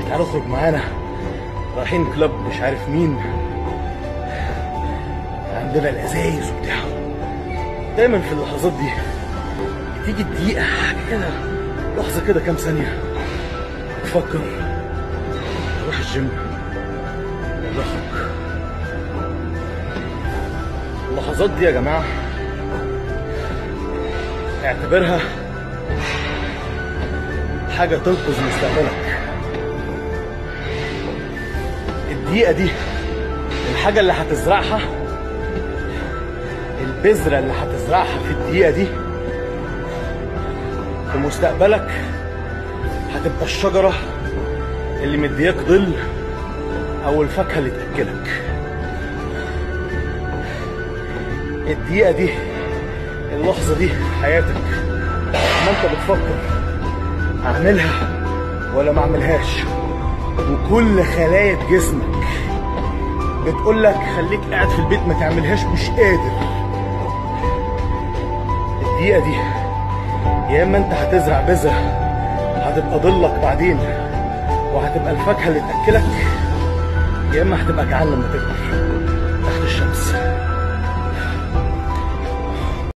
تعالوا اخرج معانا رايحين كلاب مش عارف مين عندنا الازايز وبتاع دايما في اللحظات دي بتيجي الدقيقة حاجة كده لحظة كده كام ثانية تفكر اروح الجيم ولا اخرج اللحظات دي يا جماعة اعتبرها حاجة تنقذ مستقبلك الدقيقة دي الحاجة اللي هتزرعها البذرة اللي هتزرعها في الدقيقة دي في مستقبلك هتبقى الشجرة اللي مدياك ظل أو الفاكهة اللي تأكلك الدقيقة دي اللحظة دي في حياتك ما انت بتفكر اعملها ولا ما اعملهاش وكل خلايا جسمك بتقول لك خليك قاعد في البيت ما تعملهاش مش قادر الدقيقة دي يا اما انت هتزرع بذرة هتبقى ضلك بعدين وهتبقى الفاكهة اللي تأكلك يا اما هتبقى جعان لما تكبر تحت الشمس